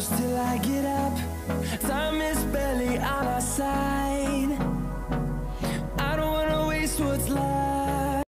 close till I get up. Time is barely on our side. I don't wanna waste what's left.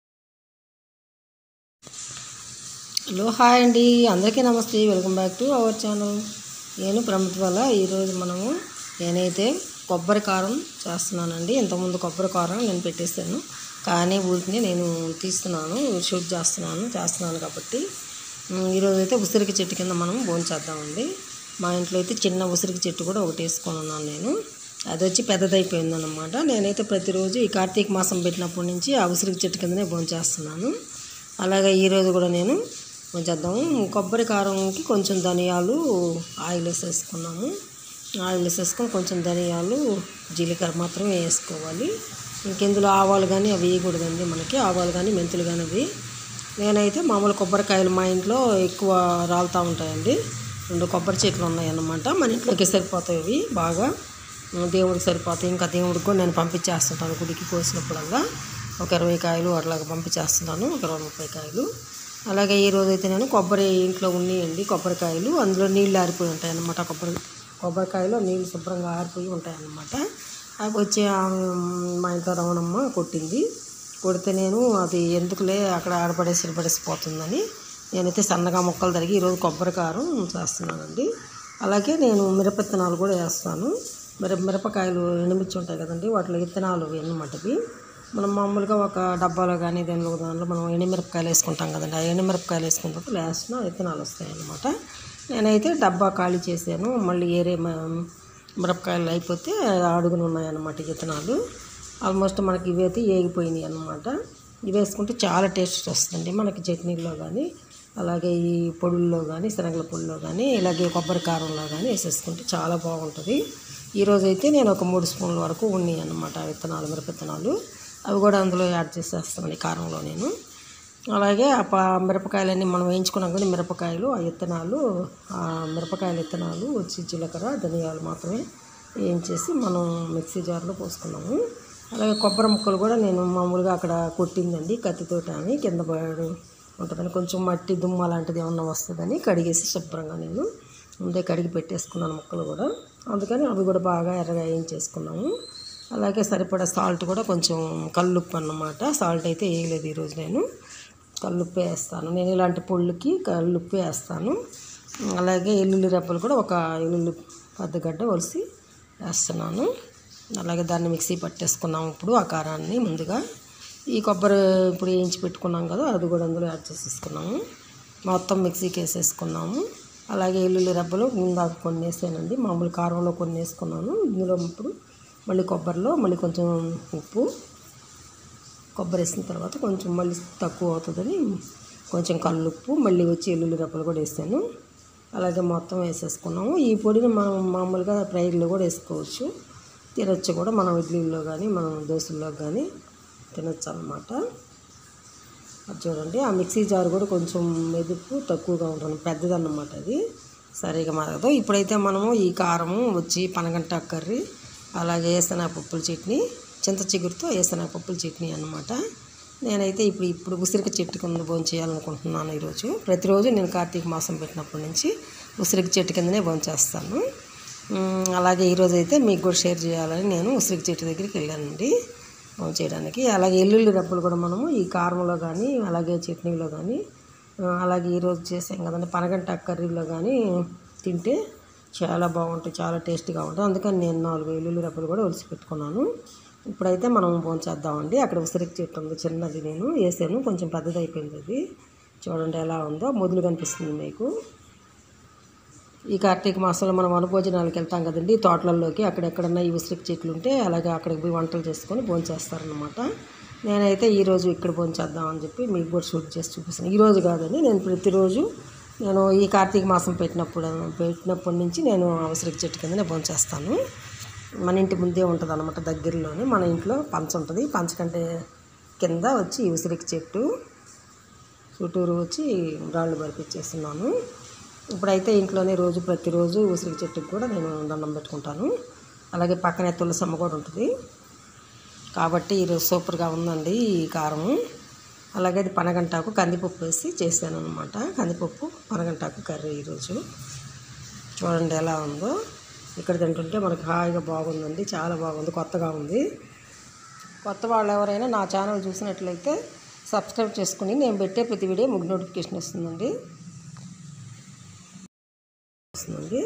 Hello hi అండి అందరికీ నమస్తే welcome back to our channel నేను ప్రమిత్ వల్ల ఈరోజు మనము నేనైతే కొబ్బరి కారం చేస్తున్నానండి ఇంతకుముందు కొబ్బరి కారం నేను పెట్టేస్తాను కానీ ఊరికి నేను తీస్తున్నాను షూట్ చేస్తున్నాను చేస్తున్నాను కాబట్టి ఉమ్, ఈరోజు అయితే ఉసిరికి చెట్టు కింద మనం భోజనం చేద్దామండి మా ఇంట్లో అయితే చిన్న ఉసిరికి చెట్టు కూడా ఒకటి వేసుకొని ఉన్నాను నేను అది వచ్చి పెద్దదైపోయిందన్నమాట నేనైతే ప్రతిరోజు ఈ కార్తీక మాసం పెట్టినప్పటి నుంచి ఆ ఉసిరికి చెట్టు కిందనే భోజనం చేస్తున్నాను అలాగే ఈరోజు కూడా నేను చేద్దాము కొబ్బరి కారంకి కొంచెం ధనియాలు ఆయిల్ వేసేసుకున్నాము ఆయిల్ వేసేసుకొని కొంచెం ధనియాలు జీలకర్ర మాత్రమే వేసుకోవాలి ఇంకెందులో ఆవాలు కానీ అవి వేయకూడదండి మనకి ఆవాలు కానీ మెంతులు కానీ అవి నేనైతే మామూలు కొబ్బరికాయలు మా ఇంట్లో ఎక్కువ రాలుతూ ఉంటాయండి రెండు కొబ్బరి చెట్లు ఉన్నాయన్నమాట మన ఇంట్లోకి సరిపోతాయి అవి బాగా దేవుడికి సరిపోతాయి ఇంకా దేవుడికి కూడా నేను పంపించేస్తుంటాను గుడికి కోసినప్పుడల్లా ఒక ఇరవై కాయలు అట్లాగా పంపించేస్తున్నాను ఒక ఇరవై ముప్పై కాయలు అలాగే ఈ రోజు అయితే నేను కొబ్బరి ఇంట్లో ఉన్నాయండి కొబ్బరికాయలు అందులో నీళ్ళు ఆరిపోయి ఉంటాయి అన్నమాట కొబ్బరి కొబ్బరికాయలో నీళ్ళు శుభ్రంగా ఆరిపోయి ఉంటాయి అన్నమాట అవి వచ్చి ఆమె మా ఇంట్లో రవణమ్మ కొట్టింది కొడితే నేను అది ఎందుకులే అక్కడ ఆడపడేసి పడేసిపోతుందని నేనైతే సన్నగా ముక్కలు తరిగి ఈరోజు కొబ్బరి కారం చేస్తున్నానండి అలాగే నేను మిరపత్తనాలు కూడా వేస్తాను మిర మిరపకాయలు ఎండుమిర్చి ఉంటాయి కదండి వాటిలో విత్తనాలు అన్నమాట ఇవి మనం మామూలుగా ఒక డబ్బాలో కానీ దేనిలో దానిలో మనం ఎండుమిరపకాయలు వేసుకుంటాం కదండి ఆ ఎండుమిరపకాయలు వేసుకున్నప్పుడు లాస్ట్న విత్తనాలు వస్తాయి అన్నమాట నేనైతే డబ్బా ఖాళీ చేశాను మళ్ళీ ఏరే మ- మిరపకాయలు అయిపోతే అడుగున ఉన్నాయన్నమాట ఈ విత్తనాలు ఆల్మోస్ట్ మనకి ఇవైతే ఏగిపోయినాయి అన్నమాట ఇవి వేసుకుంటే చాలా టేస్ట్ వస్తుందండి మనకి చట్నీల్లో కానీ అలాగే ఈ పొడుల్లో కానీ శనగల పొడిలో కానీ ఇలాగే కొబ్బరి కారంలో కానీ వేసేసుకుంటే చాలా బాగుంటుంది ఈరోజు అయితే నేను ఒక మూడు స్పూన్ల వరకు ఉన్నాయి అన్నమాట విత్తనాలు మిరప విత్తనాలు అవి కూడా అందులో యాడ్ చేసేస్తాను ఈ కారంలో నేను అలాగే ఆ ప మిరపకాయలన్నీ మనం వేయించుకున్నాం కానీ మిరపకాయలు ఆ విత్తనాలు ఆ మిరపకాయల విత్తనాలు వచ్చి జీలకర్ర ధనియాలు మాత్రమే వేయించేసి మనం మిక్సీ జార్లో పోసుకున్నాము అలాగే కొబ్బరి ముక్కలు కూడా నేను మామూలుగా అక్కడ కొట్టిందండి కత్తితోటి అని కింద పడు ఉంటుందని కొంచెం మట్టి దుమ్మ లాంటిది ఏమన్నా వస్తుందని కడిగేసి శుభ్రంగా నేను ముందే కడిగి పెట్టేసుకున్నాను ముక్కలు కూడా అందుకని అవి కూడా బాగా ఎర్రగా వేయించేసుకున్నాము అలాగే సరిపడా సాల్ట్ కూడా కొంచెం కల్లుప్పు అన్నమాట సాల్ట్ అయితే వేయలేదు ఈరోజు నేను కల్లుప్పు వేస్తాను నేను ఇలాంటి పొళ్ళుకి కల్లుప్పు వేస్తాను అలాగే ఎల్లుల్లి రెబ్బలు కూడా ఒక ఎల్లుల్లి పెద్దగడ్డ ఒలిసి వేస్తున్నాను అలాగే దాన్ని మిక్సీ పట్టేసుకున్నాము ఇప్పుడు ఆ కారాన్ని ముందుగా ఈ కొబ్బరి ఇప్పుడు వేయించి పెట్టుకున్నాం కదా అది కూడా అందులో యాడ్ చేసేసుకున్నాము మొత్తం మిక్సీకి వేసేసుకున్నాము అలాగే ఎల్లుల్లి రెబ్బలు ముందాక కొన్ని వేసానండి మామూలు కారంలో కొన్ని వేసుకున్నాను ఇందులో ఇప్పుడు మళ్ళీ కొబ్బరిలో మళ్ళీ కొంచెం ఉప్పు కొబ్బరి వేసిన తర్వాత కొంచెం మళ్ళీ తక్కువ అవుతుందని కొంచెం కల్లుప్పు మళ్ళీ వచ్చి ఎల్లుల్లి రెప్పలు కూడా వేసాను అలాగే మొత్తం వేసేసుకున్నాము ఈ పొడిని మనం మామూలుగా ఫ్రైడ్లో కూడా వేసుకోవచ్చు తినొచ్చు కూడా మనం ఇడ్లీల్లో కానీ మనం దోశల్లో కానీ తినొచ్చు అన్నమాట అది చూడండి ఆ మిక్సీ జార్ కూడా కొంచెం మెదుపు తక్కువగా ఉంటుంది పెద్దదన్నమాట అది సరిగా మరగదు ఇప్పుడైతే మనము ఈ కారము వచ్చి పనగంట కర్రీ అలాగే పప్పుల చట్నీ చింత చిగురుతో పప్పుల చట్నీ అన్నమాట నేనైతే ఇప్పుడు ఇప్పుడు ఉసిరిక చెట్టు కింద భోజనం చేయాలనుకుంటున్నాను ఈరోజు ప్రతిరోజు నేను కార్తీక మాసం పెట్టినప్పటి నుంచి ఉసిరిక చెట్టు కిందనే భోజనం చేస్తాను ఉమ్, అలాగే ఈరోజు అయితే మీకు కూడా షేర్ చేయాలని నేను ఉసిరిక చెట్టు దగ్గరికి వెళ్ళానండి భోజనం చేయడానికి అలాగే ఎల్లుల్లి రబ్బలు కూడా మనము ఈ కారంలో కానీ అలాగే చట్నీలో కానీ ఆ, అలాగే ఈరోజు చేసాం కదండి పనగంట కర్రీలో కానీ తింటే చాలా బాగుంటుంది చాలా టేస్టీగా ఉంటుంది అందుకని నేను నాలుగు ఎల్లుల్లి రబ్బలు కూడా ఒలిసి పెట్టుకున్నాను ఇప్పుడైతే మనం భోజనం చేద్దామండి అక్కడ ఉసిరికి చెట్టు ఉంది చిన్నది నేను వేసాను కొంచెం పెద్దది అయిపోయింది అది చూడండి ఎలా ఉందో మొదలు కనిపిస్తుంది మీకు ఈ కార్తీక మాసంలో మనం వనభోజనాలకు వెళ్తాం కదండి తోటలలోకి అక్కడెక్కడన్నా ఈ ఉసిరికి చెట్లు ఉంటే అలాగే అక్కడికి పోయి వంటలు చేసుకొని భోజనం చేస్తారనమాట నేనైతే ఈరోజు ఇక్కడ భోజనం చేద్దామని చెప్పి మీకు కూడా షూట్ చేసి చూపిస్తాను ఈరోజు కాదండి నేను ప్రతిరోజు నేను ఈ కార్తీక మాసం పెట్టినప్పుడు పెట్టినప్పటి నుంచి నేను ఆ ఉసిరికి చెట్టు కిందనే భోజనం చేస్తాను మన ఇంటి ముందే ఉంటుంది అనమాట దగ్గరలోనే మన ఇంట్లో పంచ ఉంటుంది పంచ కంటే కింద వచ్చి ఈ ఉసిరికి చెట్టు చుట్టూరు వచ్చి రాళ్ళు బరిపించేస్తున్నాను ఇప్పుడైతే ఇంట్లోనే రోజు ప్రతిరోజు ఉసిరి చెట్టుకు కూడా నేను దండం పెట్టుకుంటాను అలాగే పక్కనే తులసమ్మ కూడా ఉంటుంది కాబట్టి ఈరోజు సూపర్గా ఉందండి ఈ కారము అలాగే అది పనగంటాకు కందిపప్పు వేసి చేశాను అనమాట కందిపప్పు పనగంటాకు కర్రీ ఈరోజు చూడండి ఎలా ఉందో ఇక్కడ తింటుంటే మనకి హాయిగా బాగుందండి చాలా బాగుంది కొత్తగా ఉంది కొత్త వాళ్ళు ఎవరైనా నా ఛానల్ చూసినట్లయితే సబ్స్క్రైబ్ చేసుకుని నేను పెట్టే ప్రతి వీడియో మీకు నోటిఫికేషన్ వస్తుందండి వస్తుందండి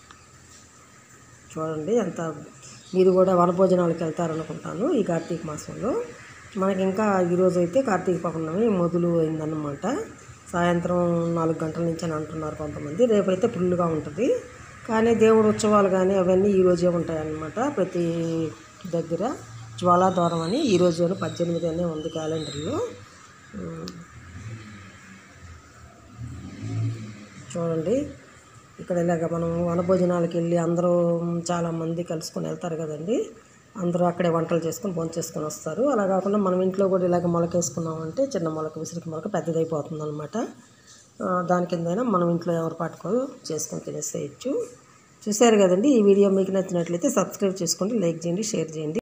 చూడండి ఎంత మీరు కూడా వనభోజనాలకు వెళ్తారనుకుంటాను ఈ కార్తీక మాసంలో మనకి ఇంకా ఈరోజు అయితే కార్తీక పౌర్ణమి మొదలు అయిందన్నమాట సాయంత్రం నాలుగు గంటల నుంచి అని అంటున్నారు కొంతమంది రేపైతే ఫుల్గా ఉంటుంది కానీ దేవుడు ఉత్సవాలు కానీ అవన్నీ ఈ రోజే ఉంటాయన్నమాట ప్రతి దగ్గర జ్వాలాద్వారం అని ఈ రోజు అని పద్దెనిమిది అనే ఉంది క్యాలెండర్లో ఉమ్. చూడండి ఇక్కడ ఇలాగ మనం వనభోజనాలకు వెళ్ళి అందరూ చాలామంది కలుసుకొని వెళ్తారు కదండి అందరూ అక్కడే వంటలు చేసుకొని భోజనం చేసుకొని వస్తారు అలా కాకుండా మనం ఇంట్లో కూడా ఇలాగ మొలకేసుకున్నామంటే చిన్న మొలక విసిరికి మొలక పెద్దదైపోతుంది అనమాట దాని కిందైనా మనం ఇంట్లో ఎవరు పట్టుకో చేసుకొని తినేసేయచ్చు చూశారు కదండి ఈ వీడియో మీకు నచ్చినట్లయితే సబ్స్క్రైబ్ చేసుకోండి లైక్ చేయండి షేర్ చేయండి